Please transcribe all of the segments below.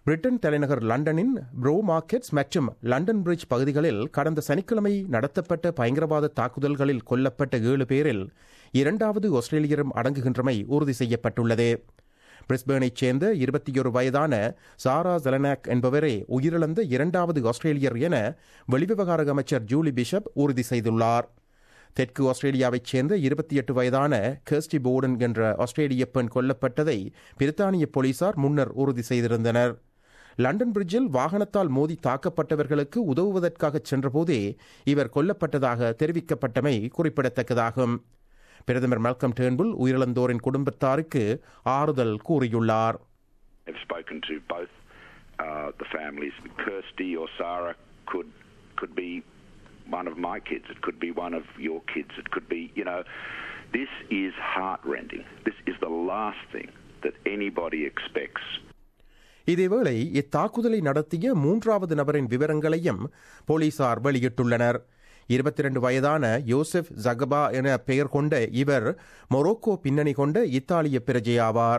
Britain தலைநகர் லண்டனின் Borough Markets மற்றும் லண்டன் பிரிட்ஜ் பகுதிகளில் கடந்த சனிக்கிழமை நடத்தப்பட்ட பயங்கரவாத தாக்குதல்களில் கொல்லப்பட்ட ஏழு பேரில் இரண்டாவது ஆஸ்திரேலியரும் அடங்குகின்றமை உறுதி செய்யப்பட்டுள்ளது பிரிஸ்பேனைச் சேர்ந்த இருபத்தியொரு வயதான சாரா ஜெலனாக் என்பவரே உயிரிழந்த இரண்டாவது ஆஸ்திரேலியர் என வெளிவிவகார அமைச்சர் ஜூலி பிஷப் உறுதி செய்துள்ளார் தெற்கு ஆஸ்திரேலியாவைச் சேர்ந்த இருபத்தி எட்டு வயதான கர்ஸ்டி போர்டன் என்ற ஆஸ்திரேலிய பெண் கொல்லப்பட்டதை பிரித்தானிய போலீசார் முன்னர் உறுதி செய்திருந்தனர் லண்டன் பிரிட்ஜில் வாகனத்தால் மோதி தாக்கப்பட்டவர்களுக்கு உதவுவதற்காக சென்றபோதே இவர் கொல்லப்பட்டதாக தெரிவிக்கப்பட்டமை குறிப்பிடத்தக்கதாகும் பிரதமர் மல்கம் டேர்ன்புல் உயிரிழந்தோரின் குடும்பத்தாருக்கு ஆறுதல் கூறியுள்ளார் I've spoken to both uh, the families. Kirsty or Sarah could could be one of my kids. It could be one of your kids. It could be, you know, this is heartrending. This is the last thing that anybody expects. இதேவேளை இத்தாக்குதலை நடத்திய மூன்றாவது நபரின் விவரங்களையும் போலீசார் வெளியிட்டுள்ளனர் இருபத்தி இரண்டு வயதான யோசெஃப் ஜகபா என பெயர் கொண்ட இவர் மொரோக்கோ பின்னணி கொண்ட இத்தாலிய பிரஜையாவார்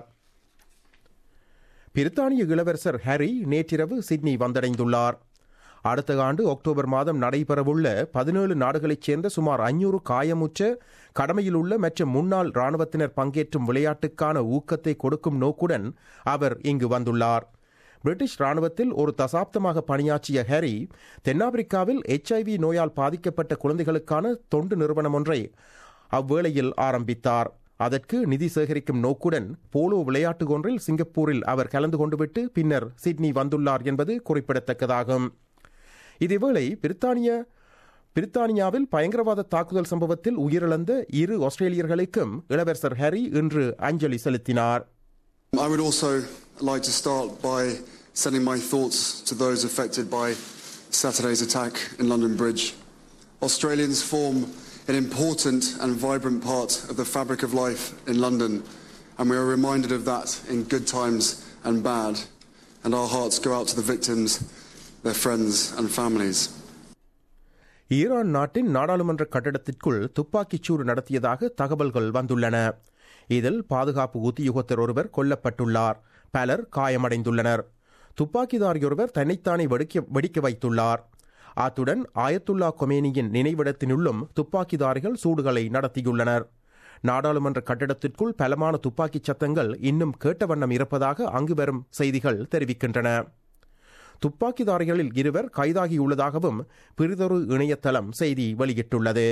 பிரித்தானிய இளவரசர் ஹாரி நேற்றிரவு சிட்னி வந்தடைந்துள்ளார் அடுத்த ஆண்டு அக்டோபர் மாதம் நடைபெறவுள்ள பதினேழு நாடுகளைச் சேர்ந்த சுமார் ஐநூறு காயமுற்ற கடமையில் உள்ள மற்றும் முன்னாள் ராணுவத்தினர் பங்கேற்றும் விளையாட்டுக்கான ஊக்கத்தை கொடுக்கும் நோக்குடன் அவர் இங்கு வந்துள்ளார் பிரிட்டிஷ் ராணுவத்தில் ஒரு தசாப்தமாக பணியாற்றிய ஹாரி தென்னாப்பிரிக்காவில் எச்ஐவி நோயால் பாதிக்கப்பட்ட குழந்தைகளுக்கான தொண்டு நிறுவனம் ஒன்றை அவ்வேளையில் ஆரம்பித்தார் அதற்கு நிதி சேகரிக்கும் நோக்குடன் போலோ விளையாட்டு ஒன்றில் சிங்கப்பூரில் அவர் கலந்து கொண்டுவிட்டு பின்னர் சிட்னி வந்துள்ளார் என்பது குறிப்பிடத்தக்கதாகும் இதேவேளை பிரித்தானிய பிரித்தானியாவில் பயங்கரவாத தாக்குதல் சம்பவத்தில் உயிரிழந்த இரு ஆஸ்திரேலியர்களுக்கும் இளவரசர் ஹாரி இன்று அஞ்சலி செலுத்தினார் I would also like to start by sending my thoughts to those affected by Saturday's attack in London Bridge. Australians form an important and vibrant part of the fabric of life in London, and we are reminded of that in good times and bad. And our hearts go out to the victims, their friends, and families. Iran நாட்டின் நாடாளுமன்ற கட்டடத்திற்குள் துப்பாக்கிச்சூடு நடத்தியதாக தகவல்கள் வந்துள்ளன இதில் பாதுகாப்பு உத்தியோகத்தர் ஒருவர் கொல்லப்பட்டுள்ளார் பலர் காயமடைந்துள்ளனர் துப்பாக்கிதாரியொருவர் தன்னைத்தானே வெடிக்க வெடிக்க வைத்துள்ளார் அத்துடன் ஆயத்துல்லா கொமேனியின் நினைவிடத்தினுள்ளும் துப்பாக்கிதாரிகள் சூடுகளை நடத்தியுள்ளனர் நாடாளுமன்ற கட்டடத்திற்குள் பலமான துப்பாக்கிச் சத்தங்கள் இன்னும் கேட்ட வண்ணம் இருப்பதாக அங்கு வரும் செய்திகள் தெரிவிக்கின்றன துப்பாக்கிதாரிகளில் இருவர் கைதாகியுள்ளதாகவும் பிரிதொரு இணையதளம் செய்தி வெளியிட்டுள்ளது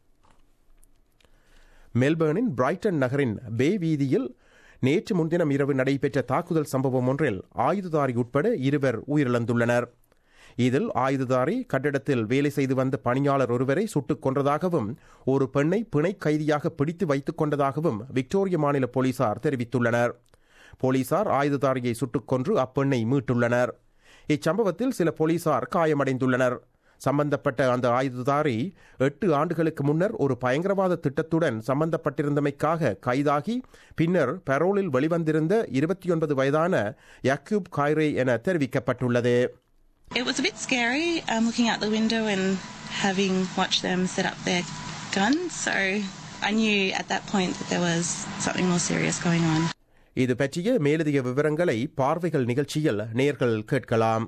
மெல்பேர்னின் பிரைட்டன் நகரின் பே வீதியில் நேற்று முன்தினம் இரவு நடைபெற்ற தாக்குதல் சம்பவம் ஒன்றில் ஆயுததாரி உட்பட இருவர் உயிரிழந்துள்ளனர் இதில் ஆயுததாரி கட்டிடத்தில் வேலை செய்து வந்த பணியாளர் ஒருவரை சுட்டுக் கொன்றதாகவும் ஒரு பெண்ணை பிணை கைதியாக பிடித்து வைத்துக் கொண்டதாகவும் விக்டோரிய மாநில போலீசார் தெரிவித்துள்ளனர் போலீசார் ஆயுததாரியை சுட்டுக் கொன்று அப்பெண்ணை மீட்டுள்ளனர் இச்சம்பவத்தில் சில போலீசார் காயமடைந்துள்ளனர் சம்பந்தப்பட்ட அந்த ஆயுததாரி எட்டு ஆண்டுகளுக்கு முன்னர் ஒரு பயங்கரவாத திட்டத்துடன் சம்பந்தப்பட்டிருந்தமைக்காக கைதாகி பின்னர் பரோலில் வெளிவந்திருந்த இருபத்தி ஒன்பது வயதான யக்யூப் காய்ரே என தெரிவிக்கப்பட்டுள்ளது It was a bit scary um, looking out the window and having watched them set up their guns. So I knew at that point that there was something more serious going on. இது பற்றிய மேலதிக விவரங்களை பார்வைகள் நிகழ்ச்சியில் நேர்கள் கேட்கலாம்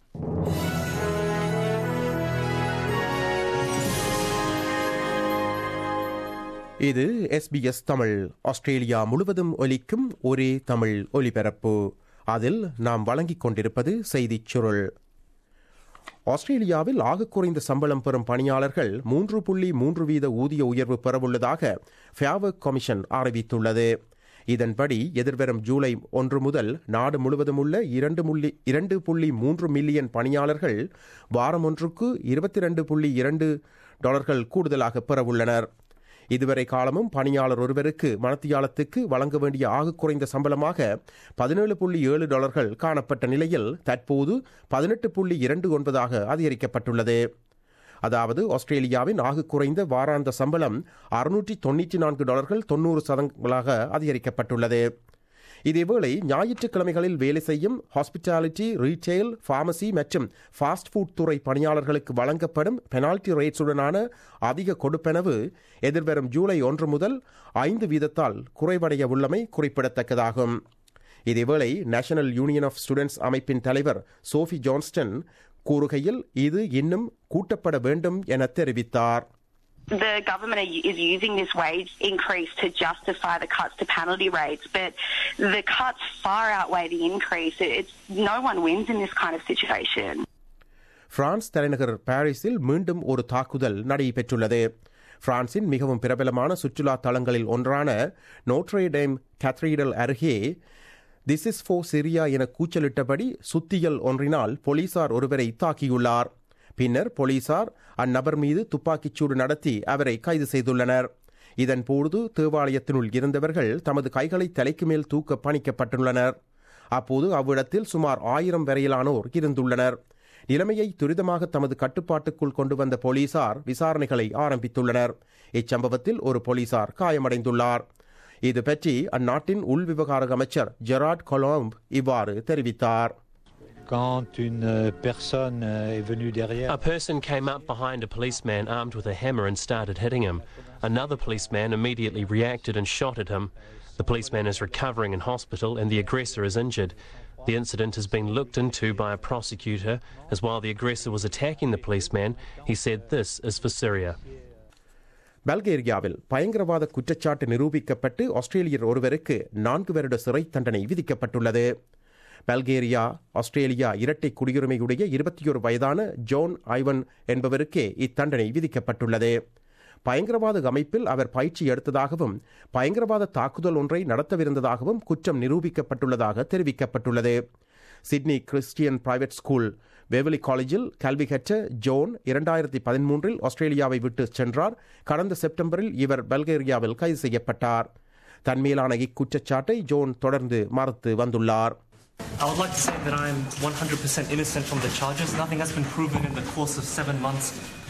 இது SBS Tamil Australia முழுவதும் ஒலிக்கும் ஒரே தமிழ் ஒலிபரப்பு அதில் நாம் வழங்கிக் கொண்டிருப்பது செய்திச் சுருள் ஆஸ்திரேலியாவில் ஆக குறைந்த சம்பளம் பெறும் பணியாளர்கள் மூன்று புள்ளி மூன்று வீத ஊதிய உயர்வு பெறவுள்ளதாக ஃபேவர்க் கமிஷன் அறிவித்துள்ளது இதன்படி எதிர்வரும் ஜூலை ஒன்று முதல் நாடு முழுவதும் உள்ள இரண்டு முள்ளி இரண்டு புள்ளி மூன்று மில்லியன் பணியாளர்கள் வாரம் ஒன்றுக்கு இருபத்தி இரண்டு புள்ளி இரண்டு டாலர்கள் கூடுதலாக பெறவுள்ளனர் இதுவரை காலமும் பணியாளர் ஒருவருக்கு மனத்தியாலத்துக்கு வழங்க வேண்டிய ஆக குறைந்த சம்பளமாக பதினேழு புள்ளி ஏழு டாலர்கள் காணப்பட்ட நிலையில் தற்போது பதினெட்டு புள்ளி இரண்டு ஒன்பதாக அதிகரிக்கப்பட்டுள்ளது அதாவது ஆஸ்திரேலியாவின் ஆக குறைந்த வாராந்த சம்பளம் அறுநூற்றி தொன்னூற்றி நான்கு டாலர்கள் தொன்னூறு சதங்களாக அதிகரிக்கப்பட்டுள்ளது இதேவேளை ஞாயிற்றுக்கிழமைகளில் வேலை செய்யும் ஹாஸ்பிட்டாலிட்டி ரீட்டெயில் ஃபார்மசி மற்றும் ஃபாஸ்ட் ஃபுட் துறை பணியாளர்களுக்கு வழங்கப்படும் பெனால்டி ரேட்ஸுடனான அதிக கொடுப்பெனவு எதிர்வரும் ஜூலை ஒன்று முதல் ஐந்து வீதத்தால் குறைவடைய உள்ளமை குறிப்பிடத்தக்கதாகும் இதேவேளை நேஷனல் யூனியன் ஆஃப் ஸ்டூடெண்ட்ஸ் அமைப்பின் தலைவர் சோஃபி ஜான்ஸ்டன் கூறுகையில் இது இன்னும் கூட்டப்பட வேண்டும் என தெரிவித்தார் The government are- is using this wage increase to justify the cuts to penalty rates, but the cuts far outweigh the increase. It- It's no one wins in this kind of situation. France தலைநகர் பாரிஸில் மீண்டும் ஒரு தாக்குதல் நடைபெற்றுள்ளது பிரான்சின் மிகவும் பிரபலமான சுற்றுலா தலங்களில் ஒன்றான நோட்ரேடேம் கத்ரீடல் அருகே திஸ் இஸ் ஃபோ சிரியா என கூச்சலிட்டபடி சுத்தியல் ஒன்றினால் போலீசார் ஒருவரை தாக்கியுள்ளார் பின்னர் போலீசார் அந்நபர் மீது துப்பாக்கிச்சூடு நடத்தி அவரை கைது செய்துள்ளனர் இதன்போது தேவாலயத்தினுள் இருந்தவர்கள் தமது கைகளை தலைக்கு மேல் தூக்க பணிக்கப்பட்டுள்ளனர் அப்போது அவ்விடத்தில் சுமார் ஆயிரம் வரையிலானோர் இருந்துள்ளனர் நிலைமையை துரிதமாக தமது கட்டுப்பாட்டுக்குள் கொண்டு வந்த போலீசார் விசாரணைகளை ஆரம்பித்துள்ளனர் இச்சம்பவத்தில் ஒரு போலீசார் காயமடைந்துள்ளார் இது பற்றி அந்நாட்டின் உள் விவகார அமைச்சர் ஜெராட் கொலோம்ப் இவ்வாறு தெரிவித்தார் Quand une euh, personne euh, est venue derrière, A person came up behind a policeman armed with a hammer and started hitting him. Another policeman immediately reacted and shot at him. The policeman is recovering in hospital and the aggressor is injured. The incident has been looked into by a prosecutor, as while the aggressor was attacking the policeman, he said this is for Syria. பல்கேரியாவில் பயங்கரவாத குற்றச்சாட்டு நிரூபிக்கப்பட்டு ஆஸ்திரேலியர் ஒருவருக்கு நான்கு வருட சிறை தண்டனை விதிக்கப்பட்டுள்ளது Bulgaria Australia இரட்டை குடியுரிமையுடைய இருபத்தி ஒரு வயதான ஜோன் ஐவன் என்பவருக்கே இத்தண்டனை விதிக்கப்பட்டுள்ளது பயங்கரவாத அமைப்பில் அவர் பயிற்சி எடுத்ததாகவும் பயங்கரவாத தாக்குதல் ஒன்றை நடத்தவிருந்ததாகவும் குற்றம் நிரூபிக்கப்பட்டுள்ளதாக தெரிவிக்கப்பட்டுள்ளது Sydney Christian private school Waverley காலேஜில் கல்வி கற்ற ஜோன் இரண்டாயிரத்தி பதிமூன்றில் ஆஸ்திரேலியாவை விட்டு சென்றார் கடந்த செப்டம்பரில் இவர் பல்கேரியாவில் கைது செய்யப்பட்டார் தன்மேலான இக்குற்றச்சாட்டை ஜோன் தொடர்ந்து மறுத்து வந்துள்ளார் I would like to say that I'm 100% innocent from the charges. Nothing has been proven in the course of seven months.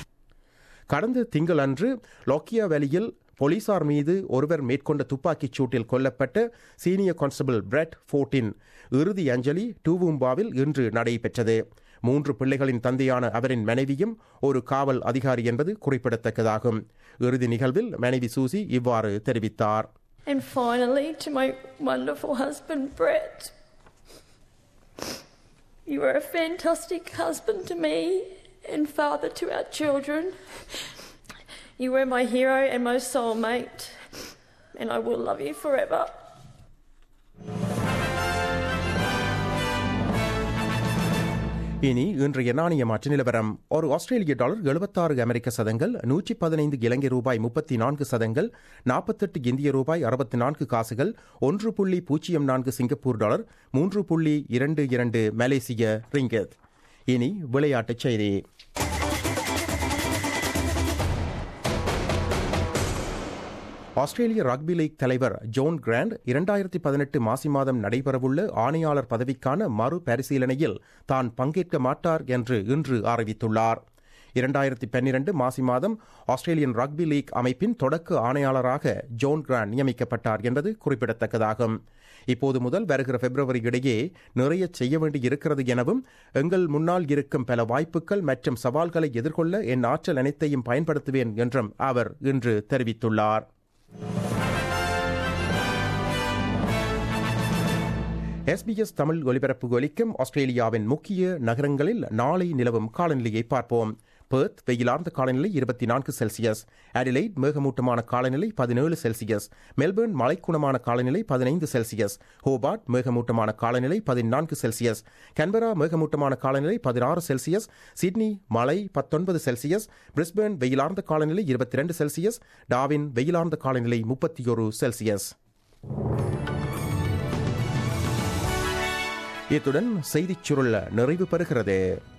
கடந்த திங்களன்று லோக்கியா வேலியில் போலீசார் மீது ஒருவர் மேற்கொண்ட துப்பாக்கிச் சூட்டில் கொல்லப்பட்ட சீனியர் கான்ஸ்டபிள் பிரெட் ஃபோர்டின் இறுதி அஞ்சலி டூவூம்பாவில் இன்று நடைபெற்றது மூன்று பிள்ளைகளின் தந்தையான அவரின் மனைவியும் ஒரு காவல் அதிகாரி என்பது குறிப்பிடத்தக்கதாகும் இறுதி நிகழ்வில் மனைவி சூசி இவ்வாறு தெரிவித்தார் And finally, to my wonderful husband, Brett. You are a fantastic husband to me and father to our children. You were my hero and my soulmate, and I will love you forever. இனி இன்றைய நாணய மாற்று நிலவரம் ஒரு ஆஸ்திரேலிய dollar எழுபத்தாறு அமெரிக்க சதங்கள் நூற்றி பதினைந்து இலங்கை ரூபாய் முப்பத்தி நான்கு சதங்கள் நாற்பத்தெட்டு இந்திய ரூபாய் அறுபத்தி நான்கு காசுகள் ஒன்று புள்ளி பூஜ்ஜியம் நான்கு சிங்கப்பூர் டாலர் மூன்று புள்ளி இரண்டு இரண்டு மலேசிய ரிங்கத் இனி விளையாட்டுச் செய்தி ஆஸ்திரேலிய ரக்பி லீக் தலைவர் ஜோன் கிராண்ட் இரண்டாயிரத்தி பதினெட்டு மாசி மாதம் நடைபெறவுள்ள ஆணையாளர் பதவிக்கான மறு பரிசீலனையில் தான் பங்கேற்க மாட்டார் என்று இன்று அறிவித்துள்ளார் இரண்டாயிரத்தி பன்னிரண்டு மாசி மாதம் ஆஸ்திரேலியன் ரக்பி லீக் அமைப்பின் தொடக்க ஆணையாளராக ஜோன் கிராண்ட் நியமிக்கப்பட்டார் என்பது குறிப்பிடத்தக்கதாகும் இப்போது முதல் வருகிற பிப்ரவரி இடையே நிறைய செய்ய வேண்டி இருக்கிறது எனவும் எங்கள் முன்னால் இருக்கும் பல வாய்ப்புகள் மற்றும் சவால்களை எதிர்கொள்ள என் ஆற்றல் அனைத்தையும் பயன்படுத்துவேன் என்றும் அவர் இன்று தெரிவித்துள்ளார் எஸ்பிஎஸ் தமிழ் ஒலிபரப்பு ஒலிக்கும் ஆஸ்திரேலியாவின் முக்கிய நகரங்களில் நாளை நிலவும் காலநிலையை பார்ப்போம் பெர்த் வெயிலார்ந்த காலநிலை இருபத்தி நான்கு செல்சியஸ் அடிலைட் மேகமூட்டமான காலநிலை பதினேழு செல்சியஸ் மெல்பர்ன் மலைக்குணமான காலநிலை பதினைந்து செல்சியஸ் ஹோபார்ட் மேகமூட்டமான காலநிலை பதினான்கு செல்சியஸ் கன்பரா மேகமூட்டமான காலநிலை பதினாறு செல்சியஸ் சிட்னி மழை பத்தொன்பது செல்சியஸ் பிரிஸ்பேர்ன் வெயிலார்ந்த காலநிலை இருபத்தி ரெண்டு செல்சியஸ் டாவின் வெயிலார்ந்த காலநிலை முப்பத்தி ஒரு செல்சியஸ் இத்துடன் செய்திச் சுருள் நிறைவு பெறுகிறது